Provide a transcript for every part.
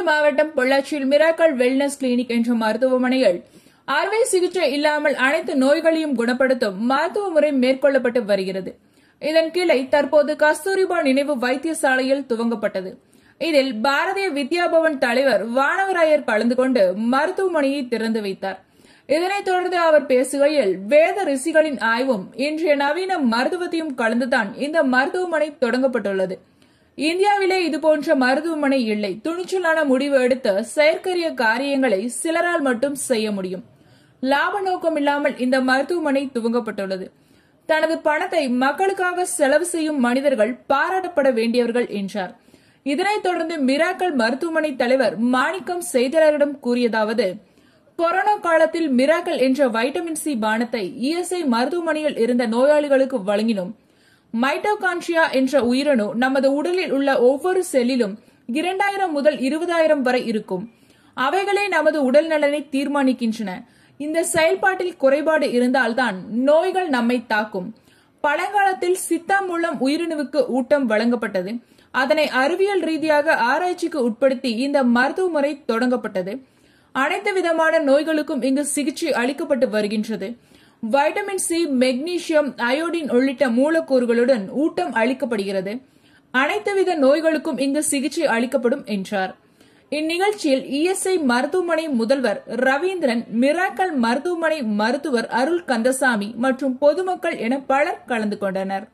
மாவட்டம் பொள்ளாச்சியில் miracle wellness clinic என்ற மருத்துவமனையில் அறுவை சிகிச்சை இல்லாமல் அனைத்து நோய்களையும் குணப்படுத்தும் மருத்துவ முறை மேற்கொள்ளப்பட்டு வருகிறது இதன் கிளை தற்போது கஸ்தூரிபா நினைவு வைத்தியசாலையில் துவங்கப்பட்டது இதில் பாரதிய வித்யாபவன் தலைவர் வானவராயர் கலந்து கொண்டு மருத்துவமனையை திறந்து வைத்தார் இதனைத் தொடர்ந்து அவர் பேசுகையில் வேத ரிஷிகளின் ஆய்வும் இன்றைய நவீன மருத்துவத்தையும் கலந்துதான் இந்த மருத்துவமனை தொடங்கப்பட்டுள்ளது இந்தியாவிலே இதுபோன்ற மருத்துவமனை இல்லை துணிச்சலான முடிவு எடுத்து செயற்கரிய காரியங்களை சிலரால் மட்டும் செய்ய முடியும் லாப நோக்கம் இல்லாமல் இந்த மருத்துவமனை துவங்கப்பட்டுள்ளது தனது பணத்தை மக்களுக்காக செலவு செய்யும் மனிதர்கள் பாராட்டப்பட வேண்டியவர்கள் என்றார் இதனைத் தொடர்ந்து மிராக்கல் மருத்துவமனை தலைவர் மாணிக்கம் செய்தியாளரிடம் கூறியதாவது கொரோனா காலத்தில் மிராக்கல் என்ற வைட்டமின் சி பானத்தை இஎஸ்ஐ மருத்துவமனையில் இருந்த நோயாளிகளுக்கு வழங்கினோம் மைட்டோகான்ட்ரியா என்ற உயிரணு நமது உடலில் உள்ள ஒவ்வொரு செல்லிலும் இரண்டாயிரம் முதல் இருபதாயிரம் வரை இருக்கும் அவைகளே நமது உடல் நலனை தீர்மானிக்கின்றன இந்த செயல்பாட்டில் குறைபாடு இருந்தால்தான் நோய்கள் நம்மை தாக்கும் பழங்காலத்தில் சித்தா மூலம் உயிரணுவுக்கு ஊட்டம் வழங்கப்பட்டது அதனை அறிவியல் ரீதியாக ஆராய்ச்சிக்கு உட்படுத்தி இந்த மருத்துவ முறை தொடங்கப்பட்டது அனைத்து விதமான நோய்களுக்கும் இங்கு சிகிச்சை அளிக்கப்பட்டு வருகின்றது வைட்டமின் சி மெக்னீசியம் அயோடின் உள்ளிட்ட மூலக்கூறுகளுடன் ஊட்டம் அளிக்கப்படுகிறது அனைத்து வித நோய்களுக்கும் இங்கு சிகிச்சை அளிக்கப்படும் என்றார் இந்நிகழ்ச்சியில் இஎஸ்ஐ மருத்துவமனை முதல்வர் ரவீந்திரன் மிராக்கல் மருத்துவமனை மருத்துவர் அருள் கந்தசாமி மற்றும் பொதுமக்கள் என பலர் கலந்து கொண்டனர்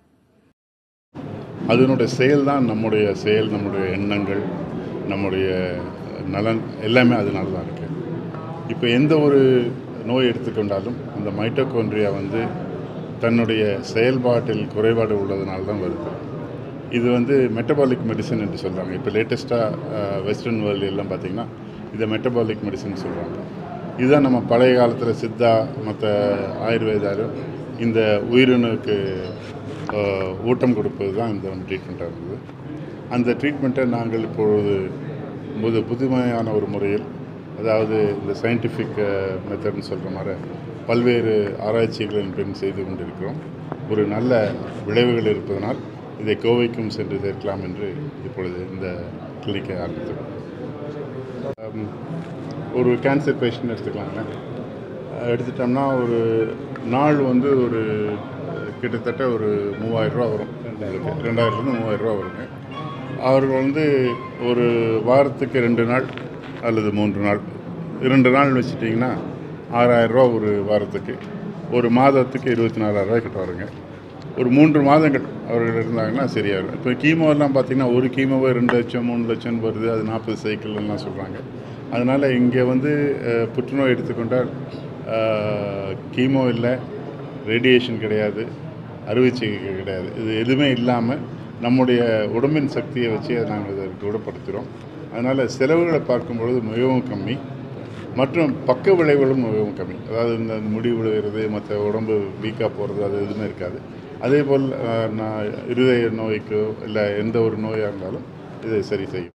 அதனுடைய செயல் தான் நம்முடைய செயல் நம்முடைய எண்ணங்கள் நம்முடைய நலன் எல்லாமே அதனால தான் இருக்குது இப்போ எந்த ஒரு நோய் எடுத்துக்கொண்டாலும் அந்த மைட்டோகாண்ட்ரியா வந்து தன்னுடைய செயல்பாட்டில் குறைபாடு உள்ளதுனால தான் வருது இது வந்து மெட்டபாலிக் மெடிசன் என்று சொல்கிறாங்க இப்போ லேட்டஸ்ட்டாக வெஸ்டர்ன் வேர்ல்டு எல்லாம் பார்த்திங்கன்னா இதை மெட்டபாலிக் மெடிசன் சொல்கிறாங்க இதுதான் நம்ம பழைய காலத்தில் சித்தா மற்ற ஆயுர்வேதாலும் இந்த உயிரினுக்கு ஆஹ், ஊட்டம் கொடுப்பது தான் இந்த ட்ரீட்மெண்ட்டாக இருந்தது அந்த ட்ரீட்மெண்ட்டை நாங்கள் இப்பொழுது புது புதுமையான ஒரு முறையில் அதாவது இந்த சயின்டிஃபிக் மெத்தட்னு சொல்கிற மாதிரி பல்வேறு ஆராய்ச்சிகளின் பின் செய்து கொண்டிருக்கிறோம் ஒரு நல்ல விளைவுகள் இருப்பதனால் இதை கோவைக்கும் சென்று சேர்க்கலாம் என்று இப்பொழுது இந்த கிளினிக்கை ஆரம்பித்தோம் ஆம், ஒரு கேன்சர் பேஷண்ட் எடுத்துக்கலாங்க அஹ் எடுத்துட்டோம்னா ஒரு நாள் வந்து ஒரு அஹ், கிட்டத்தட்ட ஒரு மூவாயிரரூவா வரும் உங்களுக்கு ரெண்டாயிரத்துலேருந்து மூவாயிரரூவா வருங்க அவர்கள் வந்து ஒரு வாரத்துக்கு ரெண்டு நாள் அல்லது மூன்று நாள் இரண்டு நாள் வச்சுட்டிங்கன்னா ஆறாயிரரூவா ஒரு வாரத்துக்கு ஒரு மாதத்துக்கு இருபத்தி நாலாயிரரூவா கிட்ட வருங்க ஒரு மூன்று மாதங்கள் அவர்கள் இருந்தாங்கன்னா சரியாக இருக்கும் இப்போ கீமோலாம் பார்த்தீங்கன்னா ஒரு கீமோவே ரெண்டு லட்சம் மூணு லட்சம் வருது அது நாற்பது சைக்கிள்லாம் சொல்கிறாங்க அதனால் இங்கே வந்து அஹ், புற்றுநோய் எடுத்துக்கொண்டால் அஹ், கீமோ இல்லை ரேடியேஷன் கிடையாது அறுவை சிகிச்சை கிடையாது இது எதுவுமே இல்லாமல் நம்முடைய உடம்பின் சக்தியை வச்சு அதை நாங்கள் இதை குணப்படுத்துகிறோம் அதனால் செலவுகளை பார்க்கும் பொழுது மிகவும் கம்மி மற்றும் பக்க விளைவுகளும் மிகவும் கம்மி அதாவது இந்த முடி விழுகிறது மற்ற உடம்பு வீக்காக போகிறது அது எதுவுமே இருக்காது அதே போல் அஹ், நான் இருதய நோய்க்கோ இல்லை எந்த ஒரு நோயாக இருந்தாலும் இதை சரி செய்யும்